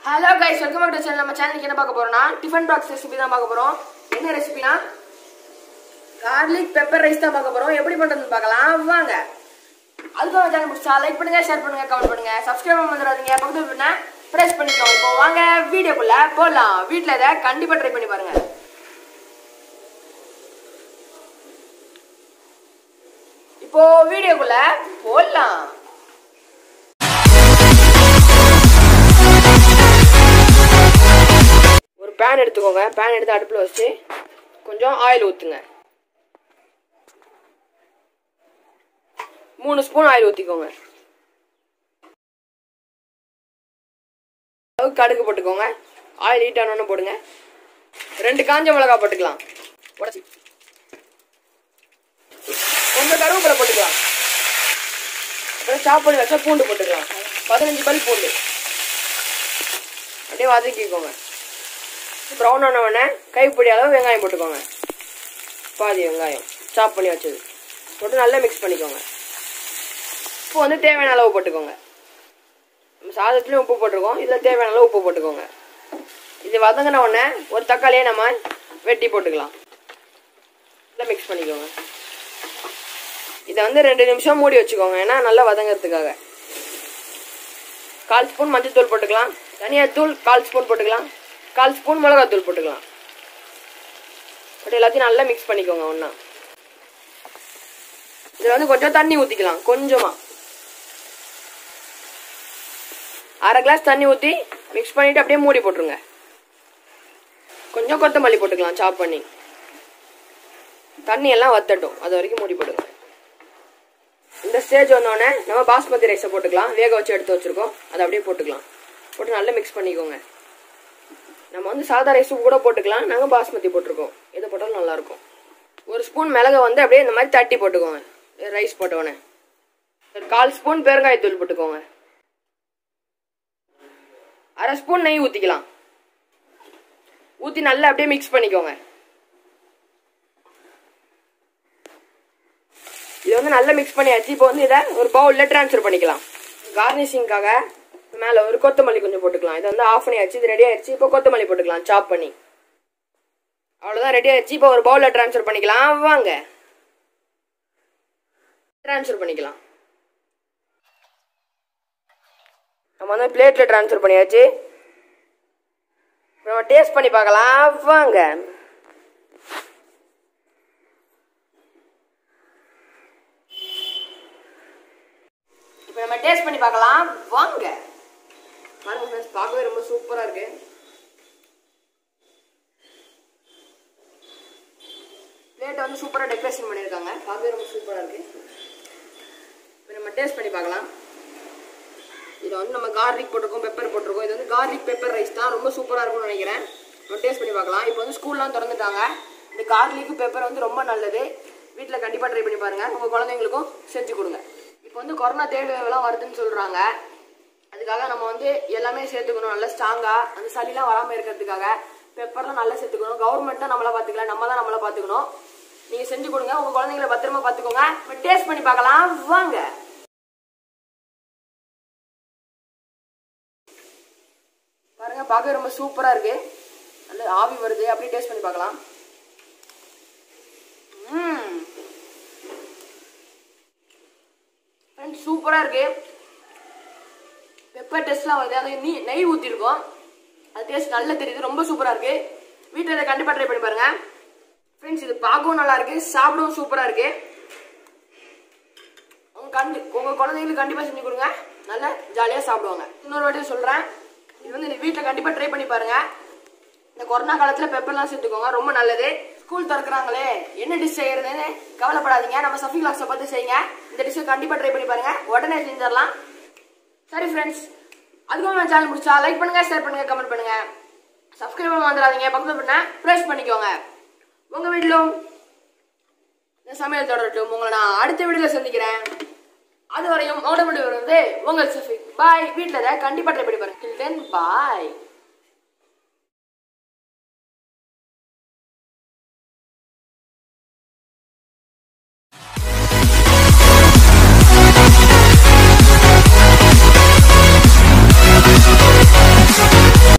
hello guys welcome back to channel நம்ம சேனலுக்கு என்ன பார்க்க போறோம்னா டிஃபன் பாக்ஸ் ரெசிபி தான் பார்க்க போறோம் என்ன ரெசிபினா கார்லிக் பெப்பர் ரைஸ் தான் பார்க்க போறோம் எப்படி பண்றதுன்னு பார்க்கலாம் வாங்க அதுக்கு நம்ம சேனல் பிடிச்சா லைக் பண்ணுங்க ஷேர் பண்ணுங்க கமெண்ட் பண்ணுங்க சப்ஸ்கிரைப் பண்ணிடாதீங்க பக்கத்துல பண்ண பிரஸ் பண்ணிக்கோங்க இப்போ வாங்க வீடியோக்குள்ள போடலாம் வீட்டில் இதை கண்டிப்பா ட்ரை பண்ணி பாருங்க இப்போ வீடியோக்குள்ள போடலாம் ஒரு பேன் எடுத்துக்கோங்க பேன் எடுத்து அடுப்பில் வச்சு கொஞ்சம் ஆயில் ஊற்றுங்க மூணு ஸ்பூன் ஆயில் ஊற்றிக்கோங்க அளவுக்கு கடுகு போட்டுக்கோங்க ஆயில் ஹீட் ஆனோன்னு போடுங்க ரெண்டு காஞ்ச மிளகா போட்டுக்கலாம் உடச்சி கொஞ்சம் கருவேப்பிலை போட்டுக்கலாம் அப்புறம் சாப் பண்ணி வச்சா பூண்டு போட்டுக்கலாம் பதினஞ்சு பல் பூண்டு அப்படியே வதக்கிக்கோங்க ப்ரௌன் ஆன உடனே கைப்பிடி அளவு வெங்காயம் போட்டுக்கோங்க பாதி வெங்காயம் சாப் பண்ணி வச்சது போட்டு நல்லா மிக்ஸ் பண்ணிக்கோங்க உப்பு வந்து தேவையான அளவு போட்டுக்கோங்க நம்ம சாதத்துலேயும் உப்பு போட்டிருக்கோம் இதில் தேவையான அளவு உப்பு போட்டுக்கோங்க இது வதங்கின உடனே ஒரு தக்காளியை நம்ம வெட்டி போட்டுக்கலாம் நல்லா மிக்ஸ் பண்ணிக்கோங்க இதை வந்து ரெண்டு நிமிஷம் மூடி வச்சுக்கோங்க ஏன்னா நல்லா வதங்கிறதுக்காக கால் ஸ்பூன் மஞ்சள் தூள் போட்டுக்கலாம் தனியாத்தூள் கால் ஸ்பூன் போட்டுக்கலாம் கால் ஸ்பூன் மிளகாத்தூள் போட்டுக்கலாம் போட்டு எல்லாத்தையும் நல்லா மிக்ஸ் பண்ணிக்கோங்க ஒன்றா இதில் வந்து கொஞ்சம் தண்ணி ஊற்றிக்கலாம் கொஞ்சமாக அரை கிளாஸ் தண்ணி ஊற்றி மிக்ஸ் பண்ணிவிட்டு அப்படியே மூடி போட்டுருங்க கொஞ்சம் கொத்தமல்லி போட்டுக்கலாம் சாப் பண்ணி தண்ணி எல்லாம் வத்தட்டும் அது வரைக்கும் மூடி போடுங்க இந்த ஸ்டேஜ் வந்தோடனே நம்ம பாஸ்மதி ரைஸை போட்டுக்கலாம் வேக வச்சு எடுத்து வச்சுருக்கோம் அதை அப்படியே போட்டுக்கலாம் போட்டு நல்லா மிக்ஸ் பண்ணிக்கோங்க நம்ம வந்து சாதா ரைஸ் கூட போட்டுக்கலாம் நாங்கள் பாஸ்மதி போட்டிருக்கோம் எது போட்டாலும் நல்லாயிருக்கும் ஒரு ஸ்பூன் மிளகை வந்து அப்படியே இந்த மாதிரி தட்டி போட்டுக்கோங்க ரைஸ் போட்டோடனே ஒரு கால் ஸ்பூன் பெருங்காயத்தூள் போட்டுக்கோங்க அரை ஸ்பூன் நெய் ஊற்றிக்கலாம் ஊற்றி நல்லா அப்படியே மிக்ஸ் பண்ணிக்கோங்க இது வந்து நல்லா மிக்ஸ் பண்ணியாச்சு இப்போ வந்து இதை ஒரு பவுலில் ட்ரான்ஸ்ஃபர் பண்ணிக்கலாம் கார்னிஷிங்காக மேலே ஒரு கொத்தமல்லி கொஞ்சம் போட்டுக்கலாம் இது வந்து ஆஃப் பண்ணியாச்சு இது ரெடி ஆயிடுச்சு இப்போ கொத்தமல்லி போட்டுக்கலாம் சாப் பண்ணி அவ்வளோதான் ரெடி ஆயிடுச்சு இப்போ ஒரு பவுலில் ட்ரான்ஸ்ஃபர் பண்ணிக்கலாம் வாங்க ட்ரான்ஸ்ஃபர் பண்ணிக்கலாம் நம்ம வந்து பிளேட்டில் ட்ரான்ஸ்ஃபர் பண்ணியாச்சு நம்ம டேஸ்ட் பண்ணி பார்க்கலாம் வாங்க இப்போ நம்ம டேஸ்ட் பண்ணி பார்க்கலாம் வாங்க பாருங்க ஃப்ரெண்ட்ஸ் பார்க்கவே ரொம்ப சூப்பராக இருக்கு பிளேட்டை வந்து சூப்பராக டெக்கரேஷன் பண்ணியிருக்காங்க பார்க்கவே ரொம்ப சூப்பராக இருக்கு இப்போ நம்ம டேஸ்ட் பண்ணி பார்க்கலாம் இதில் வந்து நம்ம கார்லிக் போட்டிருக்கோம் பெப்பர் போட்டிருக்கோம் இது வந்து கார்லிக் பெப்பர் ரைஸ் தான் ரொம்ப சூப்பராக இருக்கும்னு நினைக்கிறேன் நம்ம டேஸ்ட் பண்ணி பார்க்கலாம் இப்போ வந்து ஸ்கூல்லாம் திறந்துட்டாங்க இந்த கார்லிக் பெப்பர் வந்து ரொம்ப நல்லது வீட்டில் கண்டிப்பாக ட்ரை பண்ணி பாருங்கள் உங்கள் குழந்தைங்களுக்கும் செஞ்சு கொடுங்க இப்போ வந்து கொரோனா தேர்வுலாம் வருதுன்னு சொல்கிறாங்க அதுக்காக நம்ம வந்து எல்லாமே சேர்த்துக்கணும் நல்லா ஸ்ட்ராங்காக அந்த சளிலாம் வராமல் இருக்கிறதுக்காக பெப்பர்லாம் நல்லா சேர்த்துக்கணும் கவர்மெண்ட் தான் நம்மளை பார்த்துக்கலாம் நம்ம தான் நம்மளை பார்த்துக்கணும் நீங்கள் செஞ்சு கொடுங்க உங்கள் குழந்தைங்களை பத்திரமா பார்த்துக்கோங்க இப்போ டேஸ்ட் பண்ணி பார்க்கலாம் வாங்க பாருங்க பார்க்க ரொம்ப சூப்பரா இருக்கு நல்ல ஆவி வருது அப்படியே டேஸ்ட் பண்ணி பார்க்கலாம் சூப்பரா இருக்கு பெப்பர் டேஸ்ட்லாம் வருது அது நீ நெய் ஊற்றிருக்கோம் அது டேஸ்ட் நல்லா தெரியுது ரொம்ப சூப்பரா இருக்கு வீட்டில் இதை கண்டிப்பாக ட்ரை பண்ணி பாருங்க ஃப்ரெண்ட்ஸ் இது பார்க்கவும் நல்லா இருக்கு சாப்பிடவும் சூப்பரா இருக்கு உங்க கண்டு உங்க குழந்தைங்களுக்கு கண்டிப்பாக செஞ்சு கொடுங்க நல்லா ஜாலியாக சாப்பிடுவாங்க இன்னொரு வாட்டி சொல்கிறேன் இது வந்து இந்த வீட்டில் கண்டிப்பாக ட்ரை பண்ணி பாருங்க இந்த கொரோனா காலத்தில் பெப்பர்லாம் சேர்த்துக்கோங்க ரொம்ப நல்லது ஸ்கூல் திறக்கிறாங்களே என்ன டிஷ் செய்யறதுன்னு கவலைப்படாதீங்க நம்ம சஃபி கிளாஸை பார்த்து செய்யுங்க இந்த டிஷ்ஷை கண்டிப்பாக ட்ரை பண்ணி பாருங்க உடனே செஞ்சிடலாம் சரி ஃப்ரெண்ட்ஸ் அதுக்கும் நம்ம சேனல் பிடிச்சா லைக் பண்ணுங்க ஷேர் பண்ணுங்க கமெண்ட் பண்ணுங்க சப்ஸ்கிரைப் பண்ண வந்துடாதீங்க பக்கத்தில் பண்ண ப்ரெஸ் பண்ணிக்கோங்க உங்க வீட்டிலும் இந்த சமையல் தொடரட்டும் உங்களை நான் அடுத்த வீடியோவில் சந்திக்கிறேன் அது வரையும் ஓடமுடி வருவது உங்கள் சஃபி பாய் வீட்டில் கண்டிப்பாக ட்ரை பண்ணி பாருங்க தென் பாய்